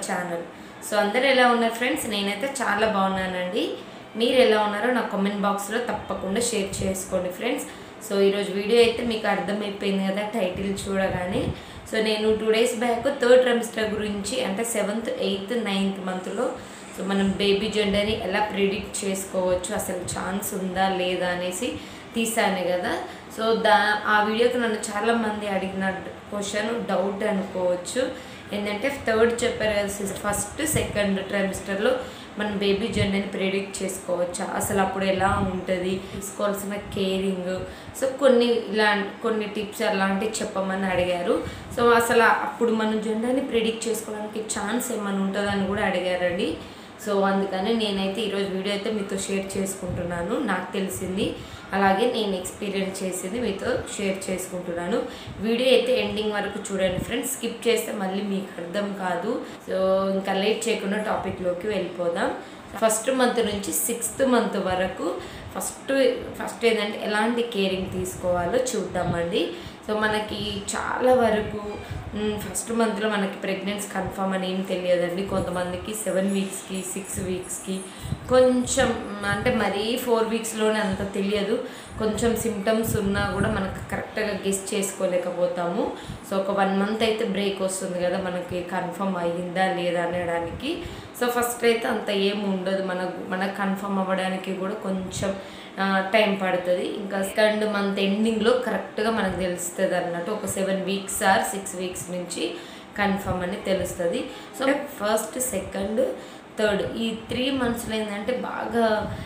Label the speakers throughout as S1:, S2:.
S1: channel so అందరు ఎలా ఉన్నారు ఫ్రెండ్స్ నేనైతే చాలా బాగున్నానండి మీరు ఎలా ఉన్నారో నా కామెంట్ బాక్స్లో తప్పకుండా షేర్ చేసుకోండి ఫ్రెండ్స్ సో ఈరోజు వీడియో అయితే మీకు అర్థమైపోయింది కదా టైటిల్ చూడగానే సో నేను two days back third trimester గురించి అంటే సెవెంత్ ఎయిత్ నైన్త్ మంత్లో సో మనం బేబీ జెండర్ని ఎలా ప్రిడిక్ట్ చేసుకోవచ్చు అసలు ఛాన్స్ ఉందా లేదా అనేసి తీసాను కదా సో దా ఆ వీడియోకి నన్ను చాలామంది అడిగిన క్వశ్చన్ డౌట్ అనుకోవచ్చు ఏంటంటే థర్డ్ చెప్పారు కదా సిస్టర్ ఫస్ట్ సెకండ్ ట్రైమిస్టర్లో మనం బేబీ జెండర్ని ప్రిడిక్ట్ చేసుకోవచ్చా అసలు అప్పుడు ఎలా ఉంటుంది తీసుకోవాల్సిన కేరింగ్ సో కొన్ని ఇలా కొన్ని టిప్స్ అలాంటివి చెప్పమని అడిగారు సో అసలు అప్పుడు మనం జెండర్ని ప్రిడిక్ట్ చేసుకోవడానికి ఛాన్స్ ఏమైనా ఉంటుందని కూడా అడిగారండి సో అందుకని నేనైతే ఈరోజు వీడియో అయితే మీతో షేర్ చేసుకుంటున్నాను నాకు తెలిసింది అలాగే నేను ఎక్స్పీరియన్స్ చేసింది మీతో షేర్ చేసుకుంటున్నాను వీడియో అయితే ఎండింగ్ వరకు చూడండి ఫ్రెండ్స్ స్కిప్ చేస్తే మళ్ళీ మీకు అర్థం కాదు సో ఇంకా లేట్ చేయకుండా టాపిక్లోకి వెళ్ళిపోదాం ఫస్ట్ మంత్ నుంచి సిక్స్త్ మంత్ వరకు ఫస్ట్ ఫస్ట్ ఏంటంటే ఎలాంటి కేరింగ్ తీసుకోవాలో చూద్దామండి సో మనకి చాలా వరకు ఫస్ట్ మంత్లో మనకి ప్రెగ్నెన్సీ కన్ఫర్మ్ అని ఏం తెలియదండి కొంతమందికి సెవెన్ వీక్స్కి సిక్స్ వీక్స్కి కొంచెం అంటే మరీ ఫోర్ వీక్స్లోనే అంత తెలియదు కొంచెం సిమ్టమ్స్ ఉన్నా కూడా మనకు కరెక్ట్గా గెస్ చేసుకోలేకపోతాము సో ఒక వన్ మంత్ అయితే బ్రేక్ వస్తుంది కదా మనకి కన్ఫర్మ్ అయ్యిందా లేదా అనడానికి సో ఫస్ట్ అయితే అంత ఏం ఉండదు మనకు మనకు కన్ఫర్మ్ అవ్వడానికి కూడా కొంచెం టైం పడుతుంది ఇంకా సెకండ్ మంత్ ఎండింగ్లో కరెక్ట్గా మనకు తెలుస్తుంది అన్నట్టు ఒక seven weeks or six weeks నుంచి కన్ఫర్మ్ అని తెలుస్తుంది సో ఫస్ట్ సెకండ్ థర్డ్ ఈ త్రీ మంత్స్లో ఏంటంటే బాగా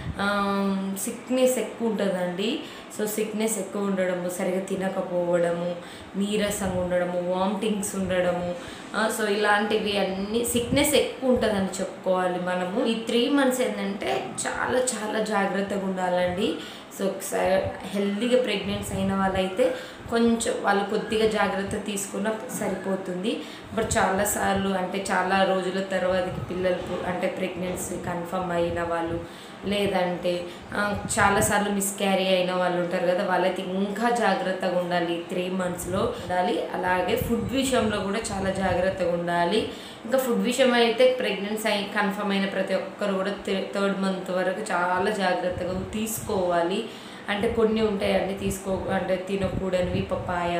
S1: సిక్నెస్ ఎక్కువ ఉంటుందండి సో సిక్నెస్ ఎక్కువ ఉండడము సరిగా తినకపోవడము నీరసంగా ఉండడము వామిటింగ్స్ ఉండడము సో ఇలాంటివి అన్నీ సిక్నెస్ ఎక్కువ ఉంటుందని చెప్పుకోవాలి మనము ఈ త్రీ మంత్స్ ఏంటంటే చాలా చాలా జాగ్రత్తగా ఉండాలండి సో హెల్దీగా ప్రెగ్నెన్సీ అయిన వాళ్ళైతే కొంచెం వాళ్ళు కొద్దిగా జాగ్రత్త తీసుకున్న సరిపోతుంది బట్ చాలాసార్లు అంటే చాలా రోజుల తర్వాతకి పిల్లలు అంటే ప్రెగ్నెన్సీ కన్ఫర్మ్ అయిన వాళ్ళు లేదంటే చాలాసార్లు మిస్క్యారీ అయిన వాళ్ళు ఉంటారు కదా వాళ్ళైతే ఇంకా జాగ్రత్తగా ఉండాలి త్రీ మంత్స్లో ఉండాలి అలాగే ఫుడ్ విషయంలో కూడా చాలా జాగ్రత్తగా ఉండాలి ఇంకా ఫుడ్ విషయం అయితే ప్రెగ్నెన్సీ అయి కన్ఫర్మ్ అయిన ప్రతి ఒక్కరు కూడా థర్డ్ మంత్ వరకు చాలా జాగ్రత్తగా తీసుకోవాలి అంటే కొన్ని ఉంటాయండి తీసుకో అంటే తినకూడనివి పపాయ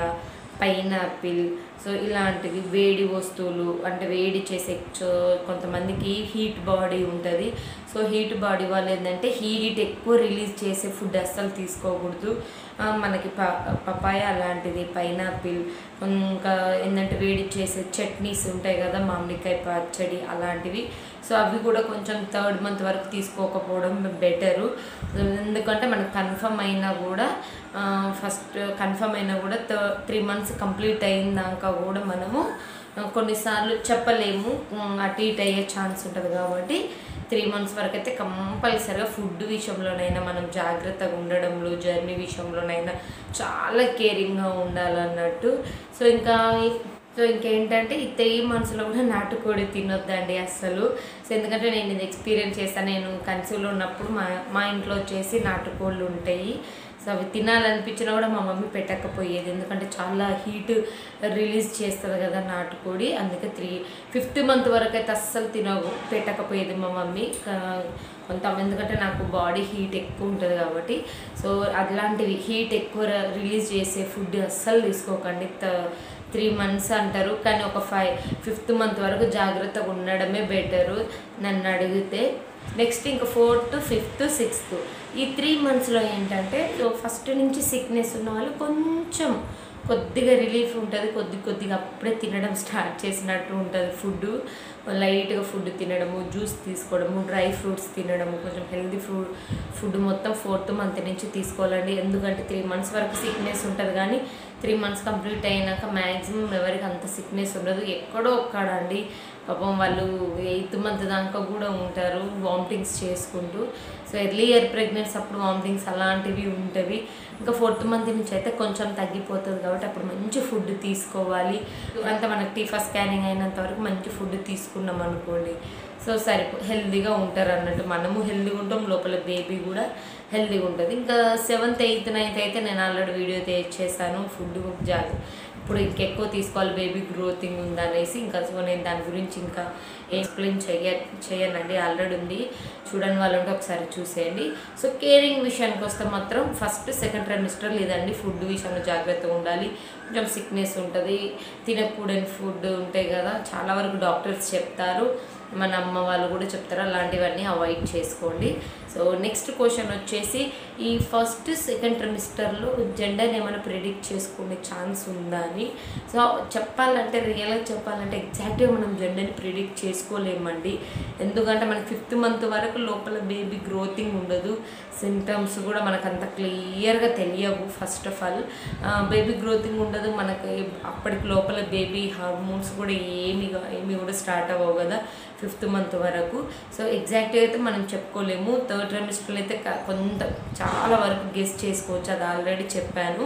S1: పైనాపిల్ సో ఇలాంటివి వేడి వస్తువులు అంటే వేడి చేసే కొంతమందికి హీట్ బాడీ ఉంటుంది సో హీట్ బాడీ వాళ్ళు ఏంటంటే హీట్ ఎక్కువ రిలీజ్ చేసే ఫుడ్ అస్సలు తీసుకోకూడదు మనకి ప పపాయ అలాంటిది పైనాపిల్ ఇంకా ఏంటంటే వేడి చేసే చట్నీస్ ఉంటాయి కదా మామిడికాయ పచ్చడి అలాంటివి సో అవి కూడా కొంచెం థర్డ్ మంత్ వరకు తీసుకోకపోవడం బెటరు ఎందుకంటే మనకు కన్ఫర్మ్ అయినా కూడా ఫస్ట్ కన్ఫర్మ్ అయినా కూడా త్రీ మంత్స్ కంప్లీట్ అయినాక కూడా మనము కొన్నిసార్లు చెప్పలేము అటు ఇటు అయ్యే ఛాన్స్ ఉంటుంది కాబట్టి త్రీ మంత్స్ వరకు అయితే కంపల్సరిగా ఫుడ్ విషయంలోనైనా మనం జాగ్రత్తగా ఉండడంలో జర్నీ విషయంలోనైనా చాలా కేరింగ్గా ఉండాలన్నట్టు సో ఇంకా సో ఇంకేంటంటే ఈ త్రీ మంత్స్లో కూడా నాటుకోడి తినొద్దండి అస్సలు సో ఎందుకంటే నేను ఇది ఎక్స్పీరియన్స్ చేస్తాను నేను కన్సీవ్లో ఉన్నప్పుడు మా మా ఇంట్లో వచ్చేసి నాటుకోళ్ళు ఉంటాయి సో అవి తినాలనిపించినా కూడా మా మమ్మీ పెట్టకపోయేది ఎందుకంటే చాలా హీట్ రిలీజ్ చేస్తుంది కదా నాటుకోడి అందుకే త్రీ ఫిఫ్త్ మంత్ వరకు అయితే అస్సలు తిన పెట్టకపోయేది మా మమ్మీ కొంత ఎందుకంటే నాకు బాడీ హీట్ ఎక్కువ ఉంటుంది కాబట్టి సో అట్లాంటివి హీట్ ఎక్కువ రిలీజ్ చేసే ఫుడ్ అస్సలు తీసుకోకండి త్రీ మంత్స్ అంటారు కానీ ఒక ఫైవ్ ఫిఫ్త్ మంత్ వరకు జాగ్రత్తగా ఉండడమే బెటరు నన్ను అడిగితే నెక్స్ట్ ఇంకా ఫోర్త్ ఫిఫ్త్ సిక్స్త్ ఈ త్రీ మంత్స్లో ఏంటంటే ఫస్ట్ నుంచి సిక్నెస్ ఉన్న వాళ్ళు కొంచెం కొద్దిగా రిలీఫ్ ఉంటుంది కొద్ది కొద్దిగా అప్పుడే తినడం స్టార్ట్ చేసినట్టు ఉంటుంది ఫుడ్ లైట్గా ఫుడ్ తినడము జ్యూస్ తీసుకోవడము డ్రై ఫ్రూట్స్ తినడము కొంచెం హెల్దీ ఫుడ్ ఫుడ్ మొత్తం ఫోర్త్ మంత్ నుంచి తీసుకోవాలండి ఎందుకంటే త్రీ మంత్స్ వరకు సిక్నెస్ ఉంటుంది కానీ త్రీ మంత్స్ కంప్లీట్ అయినాక మ్యాక్సిమం ఎవరికి అంత సిక్నెస్ ఉండదు ఎక్కడో ఒక్కడ అండి పాపం వాళ్ళు ఎయిత్ మంత్ దాకా కూడా ఉంటారు వామిటింగ్స్ చేసుకుంటూ సో ఎర్లీ ఇయర్ ప్రెగ్నెన్సీ అప్పుడు వామిటింగ్స్ అలాంటివి ఉంటవి ఇంకా ఫోర్త్ మంత్ నుంచి అయితే కొంచెం తగ్గిపోతుంది కాబట్టి అప్పుడు మంచి ఫుడ్ తీసుకోవాలి అంత మనకి టీఫా స్కానింగ్ అయినంత వరకు మంచి ఫుడ్ తీసుకున్నాం అనుకోండి సో సరిపో హెల్దీగా ఉంటారు అన్నట్టు మనము హెల్దీగా ఉంటాం లోపల బేబీ కూడా హెల్దీగా ఉంటుంది ఇంకా సెవెంత్ ఎయిత్ నైన్త్ అయితే నేను ఆల్రెడీ వీడియో చేశాను ఫుడ్ జాగ్రత్త ఇప్పుడు ఇంకెక్కువ తీసుకోవాలి బేబీ గ్రోతింగ్ ఉందనేసి ఇంకా సో నేను దాని గురించి ఇంకా ఎక్స్ప్లెయిన్ చెయ్య చేయనండి ఆల్రెడీ ఉంది చూడని వాళ్ళు ఉంటే ఒకసారి చూసేయండి సో కేరింగ్ విషయానికి వస్తే మాత్రం ఫస్ట్ సెకండ్ ట్రైమిస్టర్ లేదండి ఫుడ్ విషయంలో జాగ్రత్తగా ఉండాలి కొంచెం సిక్నెస్ ఉంటుంది తినకూడని ఫుడ్ ఉంటాయి కదా చాలా వరకు డాక్టర్స్ చెప్తారు మన అమ్మ వాళ్ళు కూడా చెప్తారు అలాంటివన్నీ అవాయిడ్ చేసుకోండి సో నెక్స్ట్ క్వశ్చన్ వచ్చేసి ఈ ఫస్ట్ సెకండ్ ట్రిమిస్టర్లో జెండర్ని ఏమైనా ప్రిడిక్ట్ చేసుకునే ఛాన్స్ ఉందా అని సో చెప్పాలంటే రియల్గా చెప్పాలంటే ఎగ్జాక్ట్గా మనం జెండర్ని ప్రిడిక్ట్ చేసుకోలేమండి ఎందుకంటే మనకి ఫిఫ్త్ మంత్ వరకు లోపల బేబీ గ్రోతింగ్ ఉండదు సింటమ్స్ కూడా మనకు అంత క్లియర్గా తెలియవు ఫస్ట్ ఆఫ్ ఆల్ బేబీ గ్రోతింగ్ ఉండదు మనకి అప్పటికి లోపల బేబీ హార్మోన్స్ కూడా ఏమి ఏమి కూడా స్టార్ట్ అవ్వవు కదా ఫిఫ్త్ మంత్ వరకు సో ఎగ్జాక్ట్గా అయితే మనం చెప్పుకోలేము థర్డ్ ట్రైమిస్టర్లో అయితే క- కొంత చాలా వరకు గెస్ట్ చేసుకోవచ్చు అది ఆల్రెడీ చెప్పాను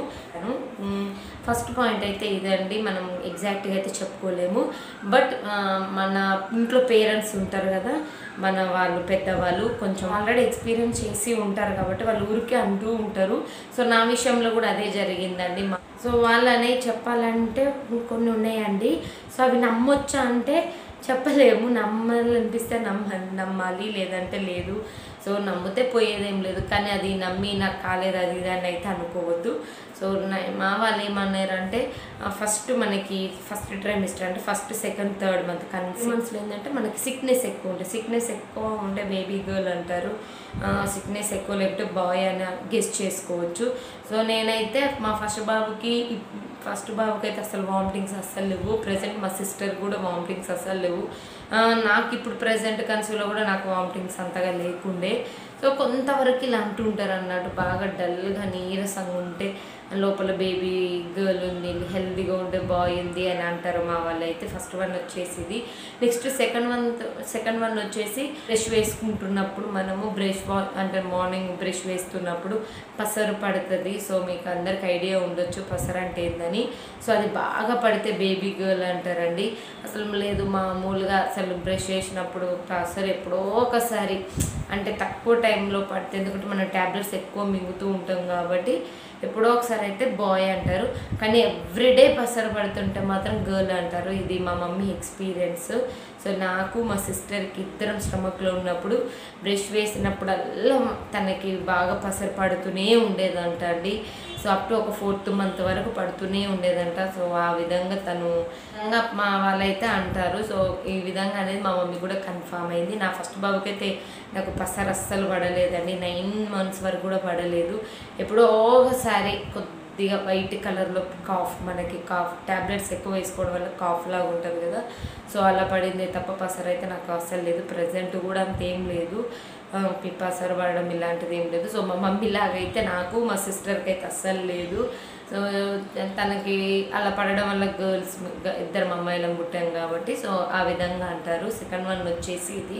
S1: ఫస్ట్ పాయింట్ అయితే ఇదండి మనం ఎగ్జాక్ట్గా అయితే చెప్పుకోలేము బట్ మన ఇంట్లో పేరెంట్స్ ఉంటారు కదా మన వాళ్ళు పెద్దవాళ్ళు కొంచెం ఆల్రెడీ ఎక్స్పీరియన్స్ చేసి ఉంటారు కాబట్టి వాళ్ళు ఊరికే అంటూ ఉంటారు సో నా విషయంలో కూడా అదే జరిగిందండి మా- సో వాళ్ళనే చెప్పాలంటే కొన్ని ఉన్నాయండి సో అవి నమ్మొచ్చా అంటే చెప్పలేము నమ్మాలనిపిస్తే నమ్మ నమ్మాలి లేదంటే లేదు సో నమ్మితే పోయేదేం లేదు కానీ అది నమ్మి నాకు కాలేదు అది ఇది అని అయితే అనుకోవద్దు సో నా- మా వాళ్ళు ఏమన్నారంటే ఫస్ట్ మనకి ఫస్ట్ ట్రైమిస్టర్ అంటే ఫస్ట్ సెకండ్ థర్డ్ మంత్ కానీ మంత్స్లో ఏంటంటే మనకి సిక్నెస్ ఎక్కువ ఉంటుంది సిక్నెస్ ఎక్కువ ఉంటే బేబీ గర్ల్ అంటారు సిక్నెస్ ఎక్కువ లేకపోతే బాయ్ అని గెస్ట్ చేసుకోవచ్చు సో నేనైతే మా ఫస్ట్ బాబుకి ఫస్ట్ బాబుకి అయితే అసలు వామిటింగ్స్ అస్సలు లేవు ప్రజెంట్ మా సిస్టర్ కూడా వామిటింగ్స్ అస్సలు లేవు ఆ, నాకు ఇప్పుడు ప్రజెంట్ కన్సీవ్లో కూడా నాకు వామిటింగ్స్ అంతగా లేకుండే సో కొంతవరకు ఇలా అంటూ ఉంటారు అన్నట్టు బాగా డల్గా నీరసంగా ఉంటే లోపల బేబీ గర్ల్ ఉంది హెల్దీగా ఉండే బాయ్ ఉంది అని అంటారు మా వాళ్ళు అయితే ఫస్ట్ వన్ వచ్చేసి ఇది next second one second one వచ్చేసి బ్రష్ వేసుకుంటున్నప్పుడు మనము బ్రష్ వా అంటే మార్నింగ్ బ్రష్ వేస్తున్నప్పుడు పసరు పడుతుంది సో మీకు అందరికి ఐడియా ఉండొచ్చు పసరు అంటే ఏందని సో అది బాగా పడితే బేబీ గర్ల్ అంటారండి అసలు లేదు మామూలుగా అసలు బ్రష్ చేసినప్పుడు పసరు ఎప్పుడో ఒకసారి అంటే తక్కువ టైంలో పడితే ఎందుకంటే మనం ట్యాబ్లెట్స్ ఎక్కువ మింగుతూ ఉంటాం కాబట్టి ఎప్పుడో ఒకసారి అయితే బాయ్ అంటారు కానీ ఎవ్రీడే పసరు పడుతుంటే మాత్రం గర్ల్ అంటారు ఇది మా మమ్మీ ఎక్స్పీరియన్స్ సో నాకు మా సిస్టర్కి ఇద్దరం స్టమక్లో ఉన్నప్పుడు బ్రష్ వేసినప్పుడల్లా తనకి బాగా పసరు పడుతూనే ఉండేదంట అండి సో అప్ టు ఒక ఫోర్త్ మంత్ వరకు పడుతూనే ఉండేదంట సో ఆ విధంగా తను విధంగా మా వాళ్ళైతే అంటారు సో ఈ విధంగా అనేది మా మమ్మీ కూడా కన్ఫామ్ అయింది నా ఫస్ట్ బాబుకి అయితే నాకు పసరు అస్సలు పడలేదండి నైన్ మంత్స్ వరకు కూడా పడలేదు ఎప్పుడో ఒకసారి కొద్దిగా వైట్ కలర్లో కాఫ్ మనకి కాఫ్ ట్యాబ్లెట్స్ ఎక్కువ వేసుకోవడం వల్ల కాఫ్ లాగా ఉంటుంది కదా సో అలా పడింది తప్ప పసరు అయితే నాకు అస్సలు లేదు ప్రజెంట్ కూడా అంతేం లేదు ఆ, పి- పసరు పడడం ఇలాంటిది ఏం లేదు సో మా మమ్మీ లాగైతే నాకు మా సిస్టర్కి అయితే అస్సలు లేదు సో తనకి అలా పడడం వల్ల గర్ల్స్ ఇద్దరు అమ్మాయిలం పుట్టాం కాబట్టి సో ఆ విధంగా అంటారు సెకండ్ వన్ వచ్చేసి ఇది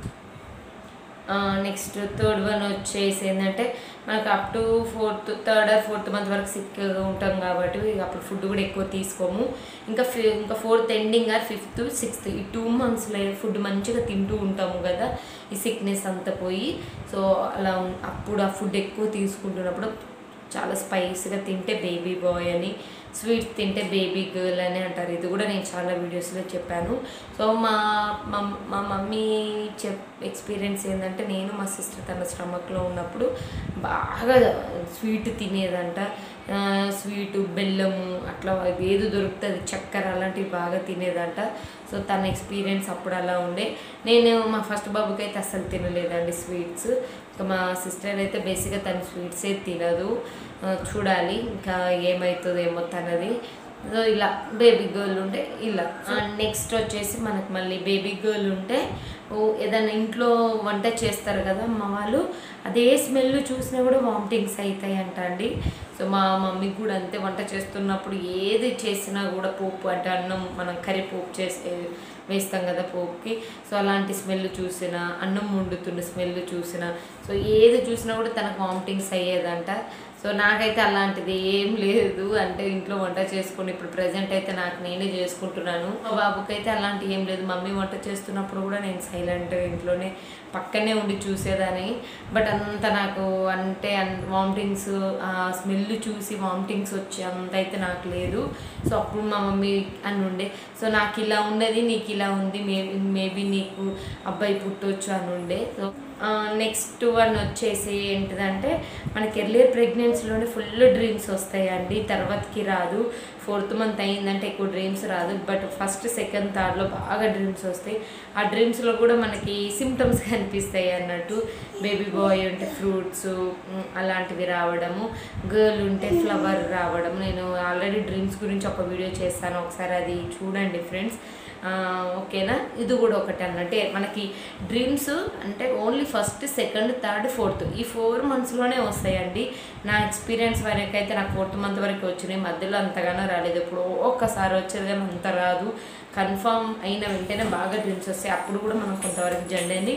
S1: నెక్స్ట్ థర్డ్ వన్ వచ్చేసి ఏంటంటే మనకు up to fourth third or fourth month వరకు సిక్గా ఉంటాం కాబట్టి ఇక అప్పుడు ఫుడ్ కూడా ఎక్కువ తీసుకోము ఇంకా ఫి ఇంకా fourth ending or fifth sixth ఈ టూ మంత్స్లో ఫుడ్ మంచిగా తింటూ ఉంటాము కదా ఈ సిక్నెస్ అంతా పోయి సో అలా ఉన్- అప్పుడు ఆ ఫుడ్ ఎక్కువ తీసుకుంటున్నప్పుడు చాలా స్పైస్గా తింటే బేబీ బాయ్ అని స్వీట్స్ తింటే బేబీ గర్ల్ అని అంటారు ఇది కూడా నేను చాలా వీడియోస్లో చెప్పాను సో మా మా మా మమ్మీ చెప్ ఎక్స్పీరియన్స్ ఏంటంటే నేను మా సిస్టర్ తన స్టమక్లో ఉన్నప్పుడు బాగా స్వీట్ తినేదంట ఆ, స్వీటు బెల్లము అట్లా ఏది దొరుకుతుంది చక్కెర అలాంటివి బాగా తినేదంట సో తన ఎక్స్పీరియన్స్ అప్పుడు అలా ఉండే నేను మా ఫస్ట్ బాబుకి అయితే అస్సలు తినలేదండి స్వీట్స్ ఇంకా మా సిస్టర్ అయితే బేసిక్గా తన స్వీట్సే తినదు ఆ, చూడాలి ఇంకా ఏమవుతుందేమో తనది సో ఇలా బేబీ గర్ల్ ఉంటే ఇలా నెక్స్ట్ వచ్చేసి మనకు మళ్ళీ బేబీ గర్ల్ ఉంటే ఓ ఏదైనా ఇంట్లో వంట చేస్తారు కదా అమ్మ వాళ్ళు అదే స్మెల్ చూసినా కూడా వామిటింగ్స్ అవుతాయి అంట అండి సో మా మమ్మీకి కూడా అంతే వంట చేస్తున్నప్పుడు ఏది చేసినా కూడా పోపు అంటే అన్నం మనం కర్రీ పోపు చేసే వేస్తాం కదా పోపుకి సో అలాంటి స్మెల్ చూసినా అన్నం వండుతున్న స్మెల్ చూసినా సో ఏది చూసినా కూడా తనకు వామిటింగ్స్ అయ్యేదంట సో నాకైతే అలాంటిది ఏం లేదు అంటే ఇంట్లో వంట చేసుకుని ఇప్పుడు ప్రజెంట్ అయితే నాకు నేనే చేసుకుంటున్నాను మా బాబుకి అయితే అలాంటి ఏం లేదు మమ్మీ వంట చేస్తున్నప్పుడు కూడా నేను సైలెంట్గా ఇంట్లోనే పక్కనే ఉండి చూసేదాన్ని బట్ అంత నాకు అంటే వామిటింగ్స్ స్మెల్ చూసి వామిటింగ్స్ వచ్చే అంత అయితే నాకు లేదు సో అప్పుడు మా మమ్మీ అని ఉండే సో నాకు ఇలా ఉన్నది నీకు ఇలా ఉంది మే మేబీ నీకు అబ్బాయి పుట్టొచ్చు అని ఉండే సో నెక్స్ట్ వన్ వచ్చేసి ఏంటిదంటే మనకి ఎర్లియర్ ప్రెగ్నెన్సీలోనే ఫుల్ డ్రీమ్స్ వస్తాయండి తర్వాతకి రాదు ఫోర్త్ మంత్ అయిందంటే ఎక్కువ డ్రీమ్స్ రాదు బట్ ఫస్ట్ సెకండ్ థర్డ్లో బాగా డ్రీమ్స్ వస్తాయి ఆ డ్రీమ్స్లో కూడా మనకి సిమ్టమ్స్ కనిపిస్తాయి అన్నట్టు బేబీ బాయ్ ఉంటే ఫ్రూట్స్ అలాంటివి రావడము గర్ల్ ఉంటే ఫ్లవర్ రావడం నేను ఆల్రెడీ డ్రీమ్స్ గురించి ఒక వీడియో చేస్తాను ఒకసారి అది చూడండి ఫ్రెండ్స్ ఓకేనా ఇది కూడా ఒకటి అన్నట్టే మనకి డ్రీమ్స్ అంటే only first second third fourth ఈ ఫోర్ మంత్స్లోనే వస్తాయండి నా ఎక్స్పీరియన్స్ వరకు అయితే నాకు ఫోర్త్ మంత్ వరకు వచ్చినాయి మధ్యలో అంతగానో రాలేదు ఇప్పుడు ఒక్కసారి వచ్చేది కానీ అంత రాదు కన్ఫామ్ అయిన వెంటనే బాగా డ్రీమ్స్ వస్తాయి అప్పుడు కూడా మనం కొంతవరకు జెండని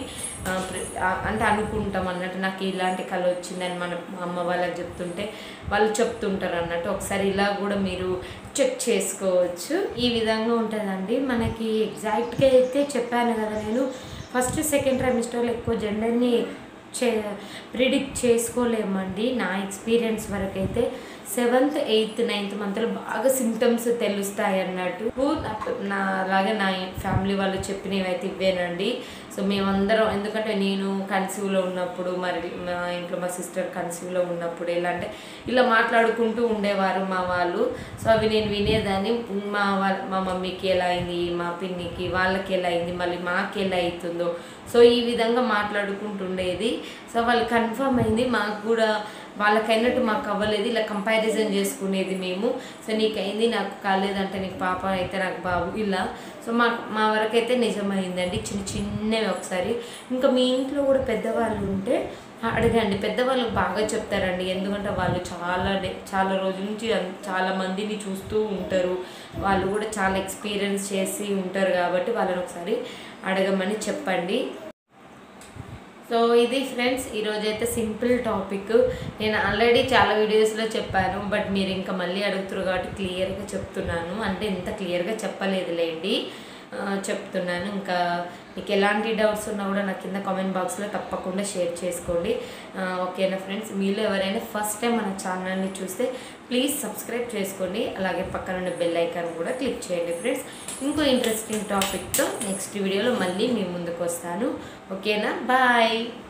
S1: అంటే అనుకుంటాం అన్నట్టు నాకు ఇలాంటి కళ వచ్చిందని మన అమ్మ వాళ్ళకి చెప్తుంటే వాళ్ళు చెప్తుంటారు అన్నట్టు ఒకసారి ఇలా కూడా మీరు చెక్ చేసుకోవచ్చు ఈ విధంగా ఉంటుందండి మనకి ఎగ్జాక్ట్గా అయితే చెప్పాను కదా నేను ఫస్ట్ సెకండ్ ట్రైమిస్టర్లో ఎక్కువ జెండర్ని చే ప్రిడిక్ట్ చేసుకోలేమండి నా ఎక్స్పీరియన్స్ వరకు అయితే సెవెంత్ ఎయిత్ నైన్త్ మంత్లో బాగా సిమ్టమ్స్ తెలుస్తాయి అన్నట్టు నా అలాగే నా ఫ్యామిలీ వాళ్ళు చెప్పినవి అయితే ఇవేనండి సో మేమందరం ఎందుకంటే నేను కన్సీవ్లో ఉన్నప్పుడు మరి మా ఇంట్లో మా సిస్టర్ కన్సీవ్లో ఉన్నప్పుడు ఎలా అంటే ఇలా మాట్లాడుకుంటూ ఉండేవారు మా వాళ్ళు సో అవి నేను వినేదాన్ని మా వాళ్ళ మా మమ్మీకి ఎలా అయింది మా పిన్నికి వాళ్ళకి ఎలా అయింది మళ్ళీ మాకు ఎలా అవుతుందో సో ఈ విధంగా మాట్లాడుకుంటుండేది సో వాళ్ళు కన్ఫర్మ్ అయింది మాకు కూడా వాళ్ళకైనట్టు మాకు అవ్వలేదు ఇలా కంపారిజన్ చేసుకునేది మేము సో నీకైంది నాకు కాలేదంటే నీకు పాప అయితే నాకు బాబు ఇలా సో మా మా వరకైతే నిజమైందండి చిన్న చిన్నవి ఒకసారి ఇంకా మీ ఇంట్లో కూడా పెద్దవాళ్ళు ఉంటే అడగండి పెద్దవాళ్ళు బాగా చెప్తారండి ఎందుకంటే వాళ్ళు చాలా డే- చాలా రోజుల నుంచి అన్- చాలా మందిని చూస్తూ ఉంటారు వాళ్ళు కూడా చాలా ఎక్స్పీరియన్స్ చేసి ఉంటారు కాబట్టి వాళ్ళని ఒకసారి అడగమని చెప్పండి సో ఇది ఫ్రెండ్స్ ఈరోజు అయితే సింపుల్ టాపిక్ నేను ఆల్రెడీ చాలా వీడియోస్లో చెప్పాను బట్ మీరు ఇంకా మళ్ళీ అడుగుతారు కాబట్టి క్లియర్గా చెప్తున్నాను అంటే ఇంత క్లియర్గా చెప్పలేదులేండి ఆ, చెప్తున్నాను ఇంకా మీకు ఎలాంటి డౌట్స్ ఉన్నా కూడా నాకు కింద కామెంట్ బాక్స్లో తప్పకుండా షేర్ చేసుకోండి ఆ, ఓకేనా ఫ్రెండ్స్ మీలో ఎవరైనా ఫస్ట్ టైం మన ఛానల్ని చూస్తే ప్లీజ్ సబ్స్క్రైబ్ చేసుకోండి అలాగే పక్కన ఉన్న బెల్ ఐకాన్ కూడా క్లిక్ చేయండి ఫ్రెండ్స్ ఇంకో ఇంట్రెస్టింగ్ టాపిక్తో నెక్స్ట్ వీడియోలో మళ్ళీ మీ ముందుకు వస్తాను ఓకేనా బాయ్